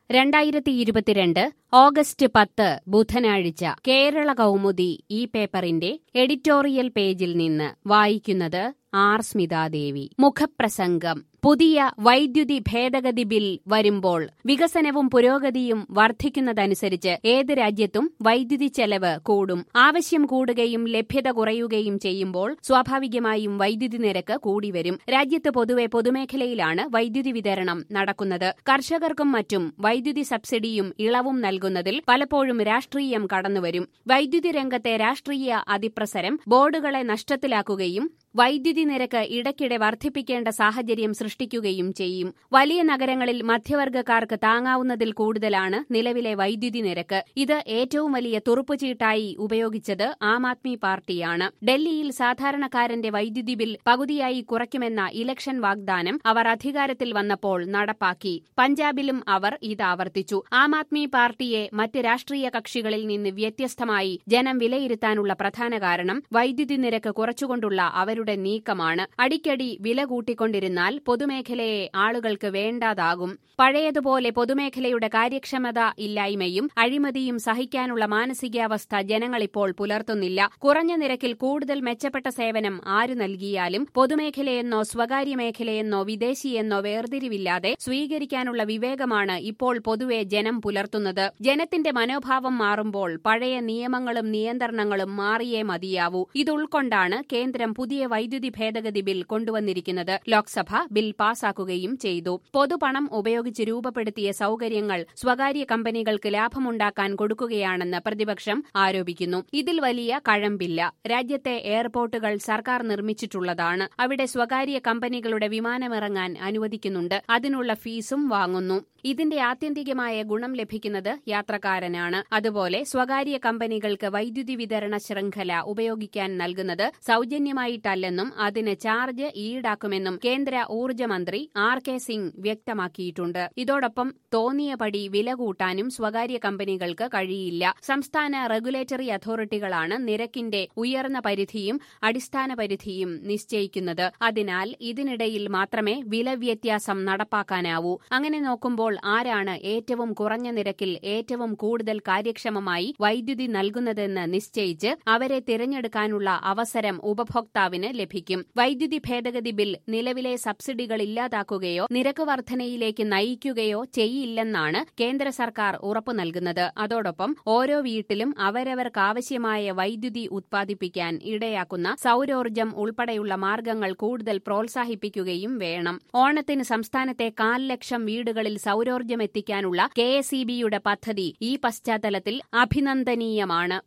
രണ്ടായിരത്തി ഇരുപത്തിരണ്ട് ഓഗസ്റ്റ് പത്ത് ബുധനാഴ്ച കേരള കൗമുദി ഈ പേപ്പറിന്റെ എഡിറ്റോറിയൽ പേജിൽ നിന്ന് വായിക്കുന്നത് ആർ സ്മിതാദേവി മുഖപ്രസംഗം പുതിയ വൈദ്യുതി ഭേദഗതി ബിൽ വരുമ്പോൾ വികസനവും പുരോഗതിയും വർദ്ധിക്കുന്നതനുസരിച്ച് ഏത് രാജ്യത്തും വൈദ്യുതി ചെലവ് കൂടും ആവശ്യം കൂടുകയും ലഭ്യത കുറയുകയും ചെയ്യുമ്പോൾ സ്വാഭാവികമായും വൈദ്യുതി നിരക്ക് കൂടിവരും രാജ്യത്ത് പൊതുവെ പൊതുമേഖലയിലാണ് വൈദ്യുതി വിതരണം നടക്കുന്നത് കർഷകർക്കും മറ്റും വൈദ്യുതി സബ്സിഡിയും ഇളവും നൽകുന്നതിൽ പലപ്പോഴും രാഷ്ട്രീയം കടന്നുവരും വൈദ്യുതി രംഗത്തെ രാഷ്ട്രീയ അതിപ്രസരം ബോർഡുകളെ നഷ്ടത്തിലാക്കുകയും വൈദ്യുതി നിരക്ക് ഇടയ്ക്കിടെ വർദ്ധിപ്പിക്കേണ്ട സാഹചര്യം സൃഷ്ടിക്കുകയും ചെയ്യും വലിയ നഗരങ്ങളിൽ മധ്യവർഗക്കാർക്ക് താങ്ങാവുന്നതിൽ കൂടുതലാണ് നിലവിലെ വൈദ്യുതി നിരക്ക് ഇത് ഏറ്റവും വലിയ തുറുപ്പുചീട്ടായി ഉപയോഗിച്ചത് ആം ആദ്മി പാർട്ടിയാണ് ഡൽഹിയിൽ സാധാരണക്കാരന്റെ വൈദ്യുതി ബിൽ പകുതിയായി കുറയ്ക്കുമെന്ന ഇലക്ഷൻ വാഗ്ദാനം അവർ അധികാരത്തിൽ വന്നപ്പോൾ നടപ്പാക്കി പഞ്ചാബിലും അവർ ഇത് ആവർത്തിച്ചു ആം ആദ്മി പാർട്ടിയെ മറ്റ് രാഷ്ട്രീയ കക്ഷികളിൽ നിന്ന് വ്യത്യസ്തമായി ജനം വിലയിരുത്താനുള്ള പ്രധാന കാരണം വൈദ്യുതി നിരക്ക് കുറച്ചുകൊണ്ടുള്ള അവരുടെ നീക്കമാണ് അടിക്കടി വില കൂട്ടിക്കൊണ്ടിരുന്നാൽ പൊതുമേഖലയെ ആളുകൾക്ക് വേണ്ടാതാകും പഴയതുപോലെ പൊതുമേഖലയുടെ കാര്യക്ഷമത ഇല്ലായ്മയും അഴിമതിയും സഹിക്കാനുള്ള മാനസികാവസ്ഥ ജനങ്ങളിപ്പോൾ പുലർത്തുന്നില്ല കുറഞ്ഞ നിരക്കിൽ കൂടുതൽ മെച്ചപ്പെട്ട സേവനം ആരു നൽകിയാലും പൊതുമേഖലയെന്നോ സ്വകാര്യ മേഖലയെന്നോ വിദേശിയെന്നോ വേർതിരിവില്ലാതെ സ്വീകരിക്കാനുള്ള വിവേകമാണ് ഇപ്പോൾ പൊതുവെ ജനം പുലർത്തുന്നത് ജനത്തിന്റെ മനോഭാവം മാറുമ്പോൾ പഴയ നിയമങ്ങളും നിയന്ത്രണങ്ങളും മാറിയേ മതിയാവൂ ഇതുൾക്കൊണ്ടാണ് കേന്ദ്രം പുതിയ വൈദ്യുതി ഭേദഗതി ബിൽ കൊണ്ടുവന്നിരിക്കുന്നത് ലോക്സഭ ബിൽ പാസാക്കുകയും ചെയ്തു പൊതുപണം ഉപയോഗിച്ച് രൂപപ്പെടുത്തിയ സൌകര്യങ്ങൾ സ്വകാര്യ കമ്പനികൾക്ക് ലാഭമുണ്ടാക്കാൻ കൊടുക്കുകയാണെന്ന് പ്രതിപക്ഷം ആരോപിക്കുന്നു ഇതിൽ വലിയ കഴമ്പില്ല രാജ്യത്തെ എയർപോർട്ടുകൾ സർക്കാർ നിർമ്മിച്ചിട്ടുള്ളതാണ് അവിടെ സ്വകാര്യ കമ്പനികളുടെ വിമാനമിറങ്ങാൻ അനുവദിക്കുന്നുണ്ട് അതിനുള്ള ഫീസും വാങ്ങുന്നു ഇതിന്റെ ആത്യന്തികമായ ഗുണം ലഭിക്കുന്നത് യാത്രക്കാരനാണ് അതുപോലെ സ്വകാര്യ കമ്പനികൾക്ക് വൈദ്യുതി വിതരണ ശൃംഖല ഉപയോഗിക്കാൻ നൽകുന്നത് സൌജന്യമായിട്ടല്ലെന്നും അതിന് ചാർജ് ഈടാക്കുമെന്നും കേന്ദ്ര ഊർജ്ജ മന്ത്രി ആർ കെ സിംഗ് വ്യക്തമാക്കിയിട്ടുണ്ട് ഇതോടൊപ്പം തോന്നിയപടി വില കൂട്ടാനും സ്വകാര്യ കമ്പനികൾക്ക് കഴിയില്ല സംസ്ഥാന റെഗുലേറ്ററി അതോറിറ്റികളാണ് നിരക്കിന്റെ ഉയർന്ന പരിധിയും അടിസ്ഥാന പരിധിയും നിശ്ചയിക്കുന്നത് അതിനാൽ ഇതിനിടയിൽ മാത്രമേ വില വ്യത്യാസം നടപ്പാക്കാനാവൂ അങ്ങനെ നോക്കുമ്പോൾ ആരാണ് ഏറ്റവും കുറഞ്ഞ നിരക്കിൽ ഏറ്റവും കൂടുതൽ കാര്യക്ഷമമായി വൈദ്യുതി നൽകുന്നതെന്ന് നിശ്ചയിച്ച് അവരെ തിരഞ്ഞെടുക്കാനുള്ള അവസരം ഉപഭോക്താവിന് ലഭിക്കും വൈദ്യുതി ഭേദഗതി ബിൽ നിലവിലെ സബ്സിഡികൾ ഇല്ലാതാക്കുകയോ നിരക്ക് വർധനയിലേക്ക് നയിക്കുകയോ ചെയ്യില്ലെന്നാണ് കേന്ദ്ര സർക്കാർ ഉറപ്പു നൽകുന്നത് അതോടൊപ്പം ഓരോ വീട്ടിലും അവരവർക്കാവശ്യമായ വൈദ്യുതി ഉത്പാദിപ്പിക്കാൻ ഇടയാക്കുന്ന സൌരോർജ്ജം ഉൾപ്പെടെയുള്ള മാർഗങ്ങൾ കൂടുതൽ പ്രോത്സാഹിപ്പിക്കുകയും വേണം ഓണത്തിന് സംസ്ഥാനത്തെ കാൽ ലക്ഷം വീടുകളിൽ സൌരോർജ്ജം എത്തിക്കാനുള്ള കെ പദ്ധതി ഈ പശ്ചാത്തലത്തിൽ അഭിനന്ദനീയമാണ്